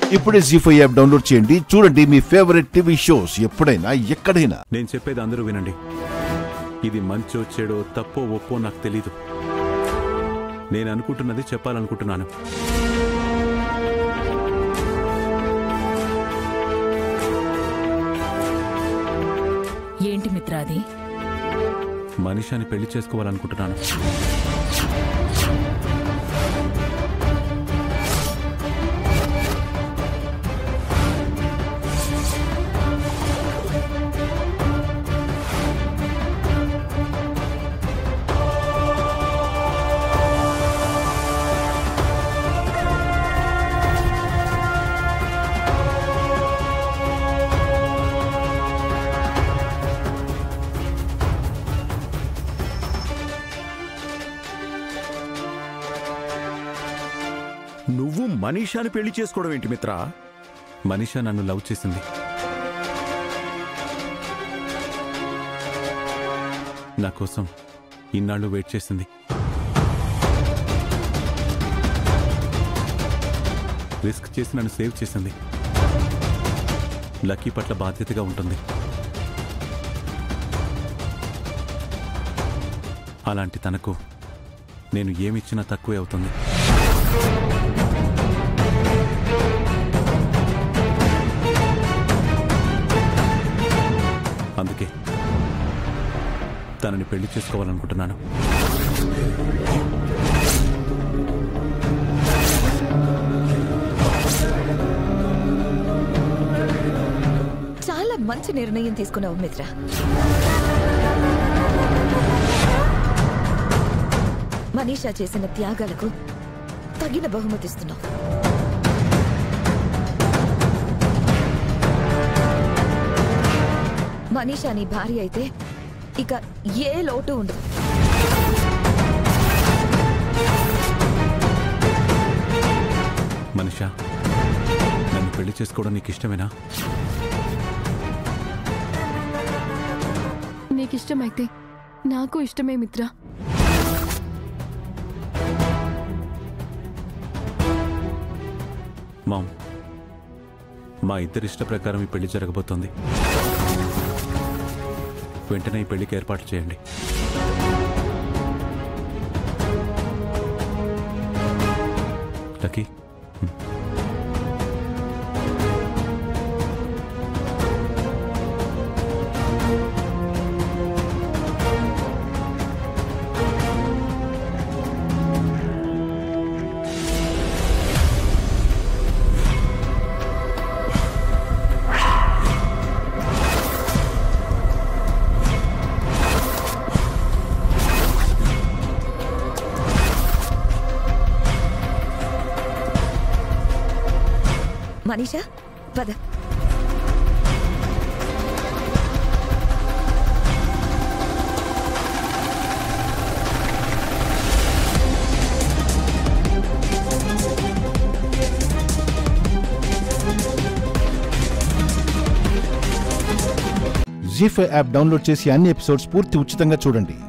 ఇప్పుడే G five app download చేయండి చూడండి మీ ఫేవరెట్ టీవీ షోస్ ఎప్పుడైనా ఎక్కడైనా నేను చెప్పేది అందరూ వినండి ఇది మంచో చెడో తప్పో ఒప్పో నాకు తెలీదు నేను అనుకుంటున్నది చెప్పాలనుకుంటున్నాను ఏంటి మిత్ర అది మనిషిని పెళ్లి చేసుకోవాలనుకుంటున్నాను నువ్వు మనీషాని పెళ్లి చేసుకోవడం ఏంటి మిత్ర మనిష నన్ను లవ్ చేసింది నా కోసం ఇన్నాళ్ళు వెయిట్ చేసింది రిస్క్ చేసి నన్ను సేవ్ చేసింది లక్కీ పట్ల బాధ్యతగా ఉంటుంది అలాంటి తనకు నేను ఏమిచ్చినా తక్కువే అవుతుంది అందుకే తనని పెళ్లి చేసుకోవాలనుకుంటున్నాను చాలా మంచి నిర్ణయం తీసుకున్నావు మిత్ర మనీషా చేసిన త్యాగాలకు తగిన బహుమతిస్తున్నావు మనీషా నీ భార్య అయితే ఇక ఏ లోటు ఉండదు మనిషా నన్ను పెళ్లి చేసుకోవడం నీకు ఇష్టమేనా నీకిష్టమైతే నాకు ఇష్టమే మిత్ర మామ్ మా ఇద్దరి ఇష్ట ప్రకారం ఈ పెళ్లి జరగబోతోంది వెంటనే ఈ పెళ్లికి ఏర్పాట్లు చేయండి లక్కీ మనీషా పద జీ ఫైవ్ యాప్ డౌన్లోడ్ చేసి అన్ని ఎపిసోడ్స్ పూర్తి ఉచితంగా చూడండి